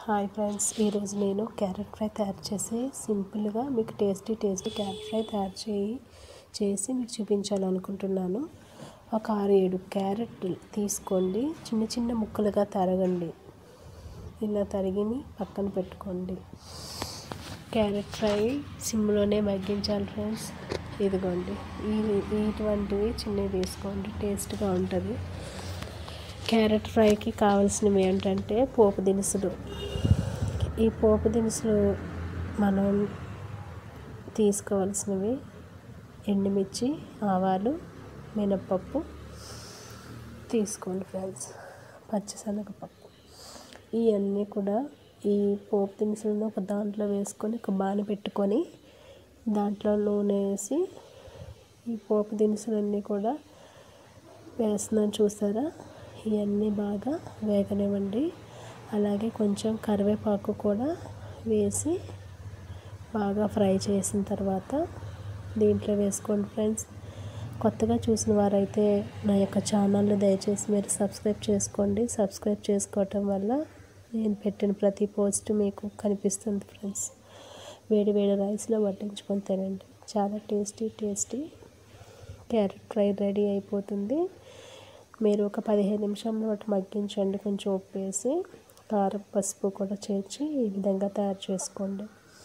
hi friends ఈరోజు నేను carrot fry తయారు చేసి సింపుల్గా మీకు టేస్టీ టేస్టీ క్యారెట్ ఫ్రై తయారు చేయి చేసి మీకు చూపించాలనుకుంటున్నాను ఒక ఆరు ఏడు క్యారెట్ తీసుకోండి చిన్న చిన్న ముక్కలుగా తరగండి ఇలా తరిగిని పక్కన పెట్టుకోండి క్యారెట్ ఫ్రై సిమ్లోనే మగ్గించాలి ఫ్రెండ్స్ ఇదిగోండి ఈ ఇటువంటివి చిన్నవి తీసుకోండి టేస్ట్గా ఉంటుంది క్యారెట్ ఫ్రైకి కావాల్సినవి ఏంటంటే పోపు దినుసులు ఈ పోపు దినుసులు మనం తీసుకోవాల్సినవి ఎండుమిర్చి ఆవాలు మినప్పప్పు తీసుకోండి ఫ్రెండ్స్ పచ్చిశనగపప్పు ఇవన్నీ కూడా ఈ పోపు దినుసులను ఒక దాంట్లో వేసుకొని ఒక బాణ పెట్టుకొని దాంట్లో నూనె వేసి ఈ పోపు దినుసులన్నీ కూడా వేస్తున్నాను చూసారా ఇవన్నీ బాగా వేగనివ్వండి అలాగే కొంచెం కరివేపాకు కూడా వేసి బాగా ఫ్రై చేసిన తర్వాత దీంట్లో వేసుకోండి ఫ్రెండ్స్ కొత్తగా చూసిన వారైతే నా యొక్క ఛానల్ని దయచేసి మీరు సబ్స్క్రైబ్ చేసుకోండి సబ్స్క్రైబ్ చేసుకోవటం వల్ల నేను పెట్టిన ప్రతి పోస్ట్ మీకు కనిపిస్తుంది ఫ్రెండ్స్ వేడి వేడి రైస్లో వడ్డించుకొని తినండి చాలా tasty tasty carrot fry ready అయిపోతుంది మీరు ఒక పదిహేను నిమిషాల పాటు మగ్గించండి కొంచెం ఉప్పు వేసి కారం పసుపు కూడా చేర్చి ఈ విధంగా తయారు చేసుకోండి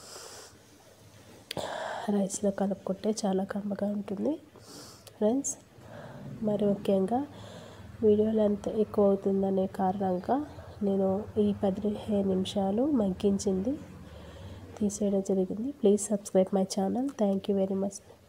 రైస్లో కలుపుకుంటే చాలా కమ్మగా ఉంటుంది ఫ్రెండ్స్ మరి ముఖ్యంగా వీడియో లెంత్ ఎక్కువ అవుతుందనే కారణంగా నేను ఈ పదిహేను నిమిషాలు మగ్గించింది తీసేయడం జరిగింది please subscribe my channel thank you very much